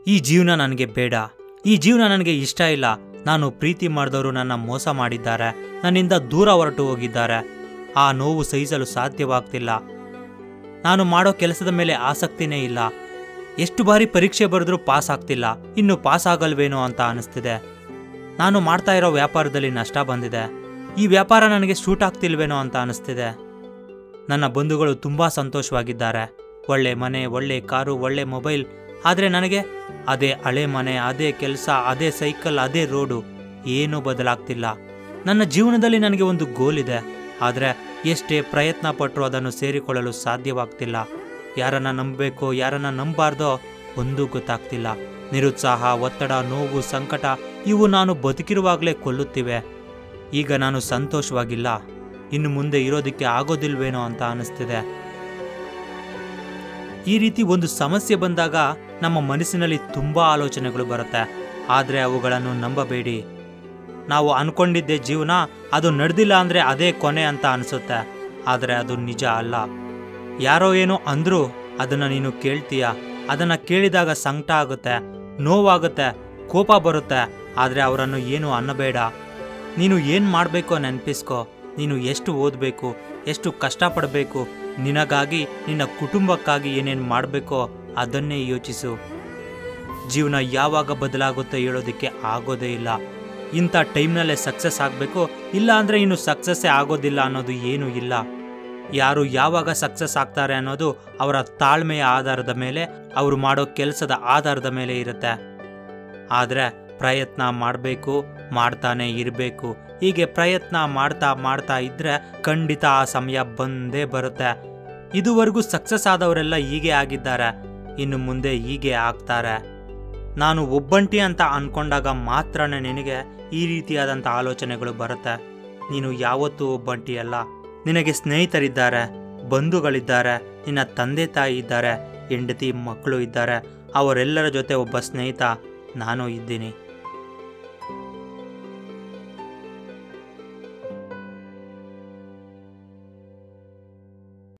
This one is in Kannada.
ಈ ಜೀವನ ನನಗೆ ಬೇಡ ಈ ಜೀವನ ನನಗೆ ಇಷ್ಟ ಇಲ್ಲ ನಾನು ಪ್ರೀತಿ ಮಾಡಿದವರು ನನ್ನ ಮೋಸ ಮಾಡಿದ್ದಾರೆ ನನ್ನಿಂದ ದೂರ ಹೊರಟು ಹೋಗಿದ್ದಾರೆ ಆ ನೋವು ಸಹಿಸಲು ಸಾಧ್ಯವಾಗ್ತಿಲ್ಲ ನಾನು ಮಾಡೋ ಕೆಲಸದ ಮೇಲೆ ಆಸಕ್ತಿನೇ ಇಲ್ಲ ಎಷ್ಟು ಬಾರಿ ಪರೀಕ್ಷೆ ಬರೆದ್ರೂ ಪಾಸ್ ಆಗ್ತಿಲ್ಲ ಇನ್ನು ಪಾಸ್ ಆಗಲ್ವೇನೋ ಅಂತ ಅನಿಸ್ತಿದೆ ನಾನು ಮಾಡ್ತಾ ಇರೋ ವ್ಯಾಪಾರದಲ್ಲಿ ನಷ್ಟ ಬಂದಿದೆ ಈ ವ್ಯಾಪಾರ ನನಗೆ ಶೂಟ್ ಆಗ್ತಿಲ್ವೇನೋ ಅಂತ ಅನಿಸ್ತಿದೆ ನನ್ನ ಬಂಧುಗಳು ತುಂಬ ಸಂತೋಷವಾಗಿದ್ದಾರೆ ಒಳ್ಳೆ ಮನೆ ಒಳ್ಳೆ ಕಾರು ಒಳ್ಳೆ ಮೊಬೈಲ್ ಆದರೆ ನನಗೆ ಅದೇ ಹಳೆ ಮನೆ ಅದೇ ಕೆಲಸ ಅದೇ ಸೈಕಲ್ ಅದೇ ರೋಡು ಏನೂ ಬದಲಾಗ್ತಿಲ್ಲ ನನ್ನ ಜೀವನದಲ್ಲಿ ನನಗೆ ಒಂದು ಗೋಲ್ ಇದೆ ಆದರೆ ಎಷ್ಟೇ ಪ್ರಯತ್ನ ಪಟ್ಟರೂ ಅದನ್ನು ಸೇರಿಕೊಳ್ಳಲು ಸಾಧ್ಯವಾಗ್ತಿಲ್ಲ ಯಾರನ್ನ ನಂಬಬೇಕೋ ಯಾರನ್ನ ನಂಬಾರ್ದೋ ಒಂದೂ ಗೊತ್ತಾಗ್ತಿಲ್ಲ ನಿರುತ್ಸಾಹ ಒತ್ತಡ ನೋವು ಸಂಕಟ ಇವು ನಾನು ಬದುಕಿರುವಾಗಲೇ ಕೊಲ್ಲುತ್ತಿವೆ ಈಗ ನಾನು ಸಂತೋಷವಾಗಿಲ್ಲ ಇನ್ನು ಮುಂದೆ ಇರೋದಕ್ಕೆ ಆಗೋದಿಲ್ವೇನೋ ಅಂತ ಅನಿಸ್ತಿದೆ ಈ ರೀತಿ ಒಂದು ಸಮಸ್ಯೆ ಬಂದಾಗ ನಮ್ಮ ಮನಸ್ಸಿನಲ್ಲಿ ತುಂಬ ಆಲೋಚನೆಗಳು ಬರುತ್ತೆ ಆದರೆ ಅವುಗಳನ್ನು ನಂಬಬೇಡಿ ನಾವು ಅನ್ಕೊಂಡಿದ್ದೆ ಜೀವನ ಅದು ನಡೆದಿಲ್ಲ ಅಂದರೆ ಅದೇ ಕೊನೆ ಅಂತ ಅನಿಸುತ್ತೆ ಆದರೆ ಅದು ನಿಜ ಅಲ್ಲ ಯಾರೋ ಏನೋ ಅಂದರೂ ಅದನ್ನು ನೀನು ಕೇಳ್ತೀಯ ಅದನ್ನು ಕೇಳಿದಾಗ ಸಂಕಟ ಆಗುತ್ತೆ ನೋವಾಗುತ್ತೆ ಕೋಪ ಬರುತ್ತೆ ಆದರೆ ಅವರನ್ನು ಏನು ಅನ್ನಬೇಡ ನೀನು ಏನು ಮಾಡಬೇಕೋ ನೆನಪಿಸ್ಕೋ ನೀನು ಎಷ್ಟು ಓದಬೇಕು ಎಷ್ಟು ಕಷ್ಟಪಡಬೇಕು ನಿನಗಾಗಿ ನಿನ್ನ ಕುಟುಂಬಕ್ಕಾಗಿ ಏನೇನು ಮಾಡಬೇಕೋ ಅದನ್ನೇ ಯೋಚಿಸು ಜೀವನ ಯಾವಾಗ ಬದಲಾಗುತ್ತೆ ಹೇಳೋದಕ್ಕೆ ಆಗೋದೇ ಇಲ್ಲ ಇಂಥ ಟೈಮ್ನಲ್ಲೇ ಸಕ್ಸಸ್ ಆಗಬೇಕು ಇಲ್ಲ ಅಂದರೆ ಇನ್ನು ಸಕ್ಸಸ್ಸೇ ಆಗೋದಿಲ್ಲ ಅನ್ನೋದು ಏನೂ ಇಲ್ಲ ಯಾರು ಯಾವಾಗ ಸಕ್ಸಸ್ ಆಗ್ತಾರೆ ಅನ್ನೋದು ಅವರ ತಾಳ್ಮೆಯ ಆಧಾರದ ಮೇಲೆ ಅವರು ಮಾಡೋ ಕೆಲಸದ ಆಧಾರದ ಮೇಲೆ ಇರುತ್ತೆ ಆದರೆ ಪ್ರಯತ್ನ ಮಾಡಬೇಕು ಮಾಡ್ತಾನೆ ಇರಬೇಕು ಹೀಗೆ ಪ್ರಯತ್ನ ಮಾಡ್ತಾ ಮಾಡ್ತಾ ಇದ್ರೆ ಖಂಡಿತ ಆ ಸಮಯ ಬಂದೇ ಬರುತ್ತೆ ಇದುವರೆಗೂ ಸಕ್ಸಸ್ ಆದವರೆಲ್ಲ ಹೀಗೆ ಆಗಿದ್ದಾರೆ ಇನ್ನು ಮುಂದೆ ಹೀಗೆ ಆಗ್ತಾರೆ ನಾನು ಒಬ್ಬಂಟಿ ಅಂತ ಅನ್ಕೊಂಡಾಗ ಮಾತ್ರನೇ ನಿನಗೆ ಈ ರೀತಿಯಾದಂಥ ಆಲೋಚನೆಗಳು ಬರುತ್ತೆ ನೀನು ಯಾವತ್ತೂ ಒಬ್ಬಂಟಿ ಅಲ್ಲ ನಿನಗೆ ಸ್ನೇಹಿತರಿದ್ದಾರೆ ಬಂಧುಗಳಿದ್ದಾರೆ ನಿನ್ನ ತಂದೆ ತಾಯಿ ಇದ್ದಾರೆ ಹೆಂಡತಿ ಮಕ್ಕಳು ಇದ್ದಾರೆ ಅವರೆಲ್ಲರ ಜೊತೆ ಒಬ್ಬ ಸ್ನೇಹಿತ ನಾನು ಇದ್ದೀನಿ